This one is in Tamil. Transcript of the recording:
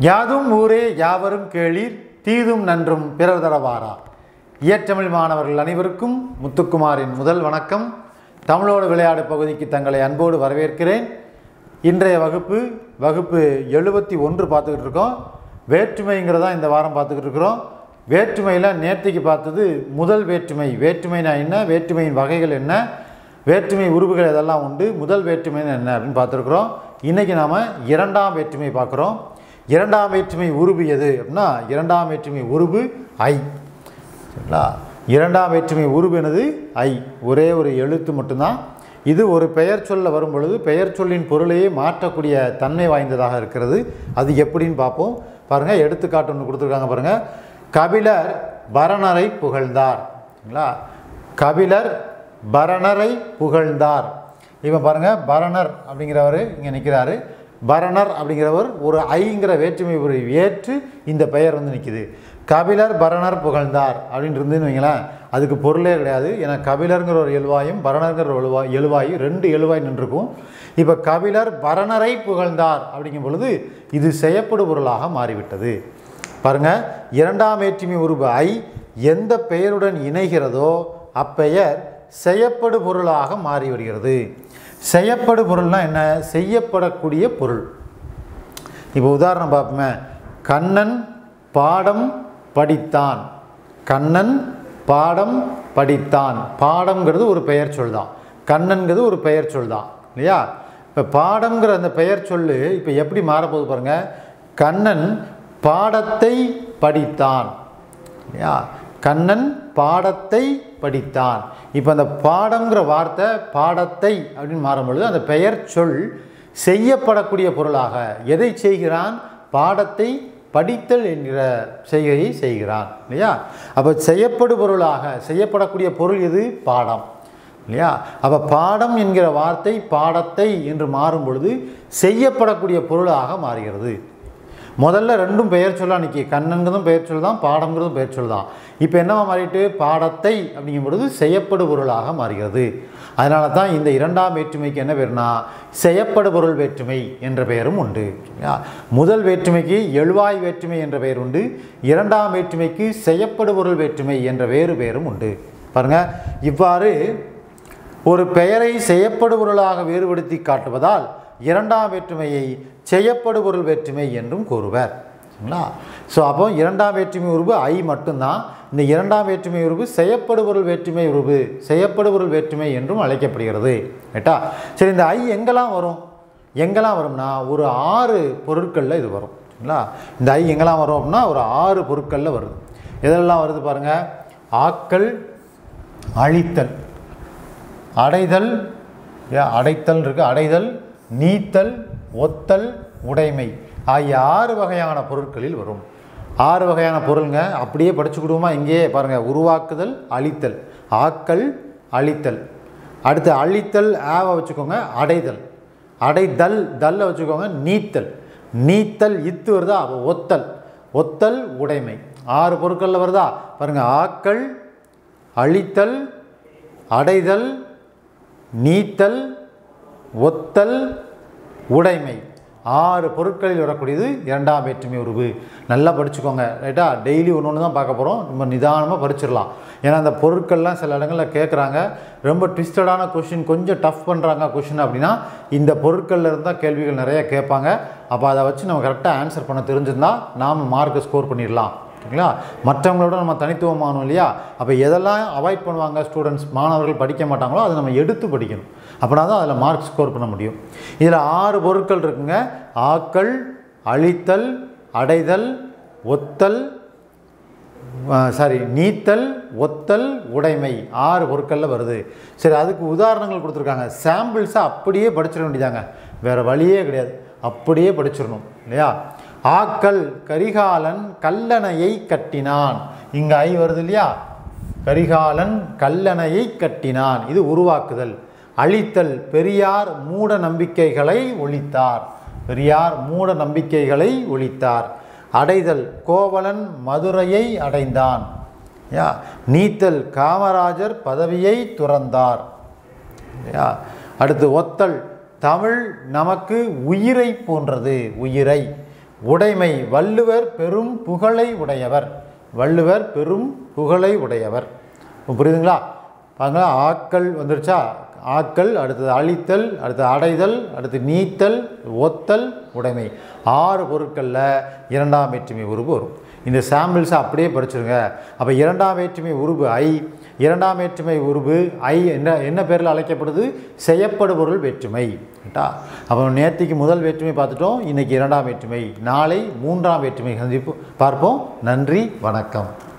யாதும் ஊரே யாவரும் கேளீர் தீதும் நன்றும் பிறர் தரவாரா இயற்றமிழ் மாணவர்கள் அனைவருக்கும் முத்துக்குமாரின் முதல் வணக்கம் தமிழோடு விளையாடு பகுதிக்கு தங்களை அன்போடு வரவேற்கிறேன் இன்றைய வகுப்பு வகுப்பு எழுபத்தி ஒன்று பார்த்துக்கிட்டு இருக்கோம் வேற்றுமைங்கிறதா இந்த வாரம் பார்த்துக்கிட்டு இருக்கிறோம் வேற்றுமையில் நேற்றுக்கு பார்த்தது முதல் வேற்றுமை வேற்றுமைனா என்ன வேற்றுமையின் வகைகள் என்ன வேற்றுமை உருவுகள் எதெல்லாம் உண்டு முதல் வேற்றுமைன்னு என்ன அப்படின்னு பார்த்துருக்குறோம் இன்றைக்கி நாம் இரண்டாம் வேற்றுமை பார்க்குறோம் இரண்டாம் வேற்றுமை உருவு எது அப்படின்னா இரண்டாம் வேற்றுமை உருவு ஐ சரிங்களா இரண்டாம் வேற்றுமை உருவு எனது ஐ ஒரே ஒரு எழுத்து மட்டும்தான் இது ஒரு பெயர் சொல்ல வரும் பொழுது பெயர் சொல்லின் பொருளையே மாற்றக்கூடிய தன்மை வாய்ந்ததாக இருக்கிறது அது எப்படின்னு பார்ப்போம் பாருங்கள் எடுத்துக்காட்டு ஒன்று கொடுத்துருக்காங்க பாருங்கள் கபிலர் பரணரை புகழ்ந்தார் சரிங்களா கபிலர் பரணரை புகழ்ந்தார் இவன் பாருங்கள் பரணர் அப்படிங்கிறவர் இங்கே நிற்கிறாரு பரணர் அப்படிங்கிறவர் ஒரு ஐங்கிற வேற்றுமை ஒரு ஏற்று இந்த பெயர் வந்து நிற்கிது கபிலர் பரணர் புகழ்ந்தார் அப்படின்னு இருந்துன்னு வைங்களேன் அதுக்கு பொருளே கிடையாது ஏன்னா கபிலருங்கிற ஒரு எழுவாயும் பரணருங்கிற ஒரு எழுவாய் எழுவாயும் ரெண்டு எழுவாய் நின்றுருக்கும் இப்போ கபிலர் பரணரை புகழ்ந்தார் அப்படிங்கும் பொழுது இது செய்யப்படு பொருளாக மாறிவிட்டது பாருங்க இரண்டாம் வேற்றுமை உருவு ஐ எந்த பெயருடன் இணைகிறதோ அப்பெயர் செய்யப்படு பொருளாக மாறி வருகிறது செய்யப்படு பொருள்னா என்ன செய்யப்படக்கூடிய பொருள் இப்போ உதாரணம் பார்ப்போமே கண்ணன் பாடம் படித்தான் கண்ணன் பாடம் படித்தான் பாடம்ங்கிறது ஒரு பெயர் சொல் தான் கண்ணன்கிறது ஒரு பெயர் சொல் தான் இல்லையா இப்போ பாடம்ங்கிற அந்த பெயர் சொல்லு இப்போ எப்படி மாறப்போகுது பாருங்கள் கண்ணன் பாடத்தை படித்தான் இல்லையா கண்ணன் பாடத்தை படித்தான் இப்போ அந்த பாடம்ங்கிற வார்த்தை பாடத்தை அப்படின்னு மாறும்பொழுது அந்த பெயர் சொல் செய்யப்படக்கூடிய பொருளாக எதை செய்கிறான் பாடத்தை படித்தல் என்கிற செய்கையை செய்கிறான் இல்லையா அப்போ செய்யப்படு பொருளாக செய்யப்படக்கூடிய பொருள் எது பாடம் இல்லையா அப்போ பாடம் என்கிற வார்த்தை பாடத்தை என்று மாறும் பொழுது செய்யப்படக்கூடிய பொருளாக மாறுகிறது முதல்ல ரெண்டும் பெயர் சொல்லா நிற்கி கண்ணன்கிறதும் பெயர் சொல் தான் பாடம்ங்கிறதும் பெயர் சொல் தான் இப்போ என்னவா மாறிட்டு பாடத்தை அப்படிங்கும் பொழுது செய்யப்படு பொருளாக மாறுகிறது அதனால தான் இந்த இரண்டாம் வேற்றுமைக்கு என்ன பேர்னா செய்யப்படு பொருள் வேற்றுமை என்ற பெயரும் உண்டு சரிங்களா? முதல் வேற்றுமைக்கு எழுவாய் வேற்றுமை என்ற பெயர் உண்டு இரண்டாம் வேற்றுமைக்கு செய்யப்படு பொருள் வேற்றுமை என்ற வேறு பெயரும் உண்டு பாருங்க இவ்வாறு ஒரு பெயரை செய்யப்படு பொருளாக வேறுபடுத்தி காட்டுவதால் இரண்டாம் வேற்றுமையை செய்யப்படு பொருள் வேற்றுமை என்றும் கூறுவர் சரிங்களா ஸோ அப்போ இரண்டாம் வேற்றுமை உருவு ஐ மட்டும்தான் இந்த இரண்டாம் வேற்றுமை உருவு செய்யப்படு பொருள் வேற்றுமை உருவு செய்யப்படு பொருள் வேற்றுமை என்றும் அழைக்கப்படுகிறது ரைட்டா சரி இந்த ஐ எங்கெல்லாம் வரும் எங்கெல்லாம் வரும்னா ஒரு ஆறு பொருட்களில் இது வரும் சரிங்களா இந்த ஐ எங்கெல்லாம் வரும் அப்படின்னா ஒரு ஆறு பொருட்களில் வருது எதெல்லாம் வருது பாருங்கள் ஆக்கல் அழித்தல் அடைதல் ஏ, அடைத்தல் இருக்கு அடைதல் நீத்தல் ஒத்தல் உடைமை ஆகிய ஆறு வகையான பொருட்களில் வரும் ஆறு வகையான பொருளுங்க அப்படியே படிச்சுக்கிடுவோமா இங்கேயே பாருங்கள் உருவாக்குதல் அழித்தல் ஆக்கல் அழித்தல் அடுத்து அழித்தல் ஆவை வச்சுக்கோங்க அடைதல் அடைதல் தல்ல வச்சுக்கோங்க நீத்தல் நீத்தல் இத்து வருதா அப்போ ஒத்தல் ஒத்தல் உடைமை ஆறு பொருட்களில் வருதா பாருங்கள் ஆக்கல் அழித்தல் அடைதல் நீத்தல் ஒத்தல் உடைமை ஆறு பொருட்களில் வரக்கூடியது இரண்டாம் வேற்றுமை உருவு நல்லா படிச்சுக்கோங்க ரைட்டா டெய்லி ஒன்று ஒன்று தான் பார்க்க போகிறோம் நம்ம நிதானமாக படிச்சிடலாம் ஏன்னா அந்த பொருட்கள்லாம் சில இடங்களில் கேட்குறாங்க ரொம்ப ட்விஸ்டடான கொஷின் கொஞ்சம் டஃப் பண்ணுறாங்க கொஷின் அப்படின்னா இந்த பொருட்களில் இருந்தால் கேள்விகள் நிறைய கேட்பாங்க அப்போ அதை வச்சு நம்ம கரெக்டாக ஆன்சர் பண்ண தெரிஞ்சிருந்தால் நாம் மார்க்கை ஸ்கோர் பண்ணிடலாம் சரிங்களா மற்றவங்களோட நம்ம தனித்துவமானோம் இல்லையா அப்போ எதெல்லாம் அவாய்ட் பண்ணுவாங்க ஸ்டூடெண்ட்ஸ் மாணவர்கள் படிக்க மாட்டாங்களோ அதை நம்ம எடுத்து படிக்கணும் அப்படின்னா தான் அதில் மார்க் ஸ்கோர் பண்ண முடியும் இதில் ஆறு பொருட்கள் இருக்குங்க ஆக்கல் அழித்தல் அடைதல் ஒத்தல் சாரி நீத்தல் ஒத்தல் உடைமை ஆறு பொருட்களில் வருது சரி அதுக்கு உதாரணங்கள் கொடுத்துருக்காங்க சாம்பிள்ஸை அப்படியே படிச்சிட வேண்டியதாங்க வேறு வழியே கிடையாது அப்படியே படிச்சிடணும் இல்லையா ஆக்கல் கரிகாலன் கல்லணையை கட்டினான் இங்கே ஐ வருது இல்லையா கரிகாலன் கல்லணையை கட்டினான் இது உருவாக்குதல் அழித்தல் பெரியார் மூட நம்பிக்கைகளை ஒழித்தார் பெரியார் மூட நம்பிக்கைகளை ஒழித்தார் அடைதல் கோவலன் மதுரையை அடைந்தான் யா நீத்தல் காமராஜர் பதவியை துறந்தார் இல்லையா அடுத்து ஒத்தல் தமிழ் நமக்கு உயிரை போன்றது உயிரை உடைமை வள்ளுவர் பெரும் புகழை உடையவர் வள்ளுவர் பெரும் புகழை உடையவர் இப்ப புரியுதுங்களா பாருங்க ஆக்கள் வந்துருச்சா ஆக்கள் அடுத்தது அழித்தல் அடுத்தது அடைதல் அடுத்து நீத்தல் ஒத்தல் உடைமை ஆறு பொருட்களில் இரண்டாம் வேற்றுமை உருவு வரும் இந்த சாம்பிள்ஸை அப்படியே படிச்சிருங்க அப்போ இரண்டாம் வேற்றுமை உருவு ஐ இரண்டாம் வேற்றுமை உருவு ஐ என்ன என்ன பேரில் அழைக்கப்படுது செய்யப்படுபொருள் வேற்றுமை ரைட்டா அப்போ நேற்றுக்கு முதல் வேற்றுமை பார்த்துட்டோம் இன்னைக்கு இரண்டாம் வேற்றுமை நாளை மூன்றாம் வேற்றுமை சந்திப்பு பார்ப்போம் நன்றி வணக்கம்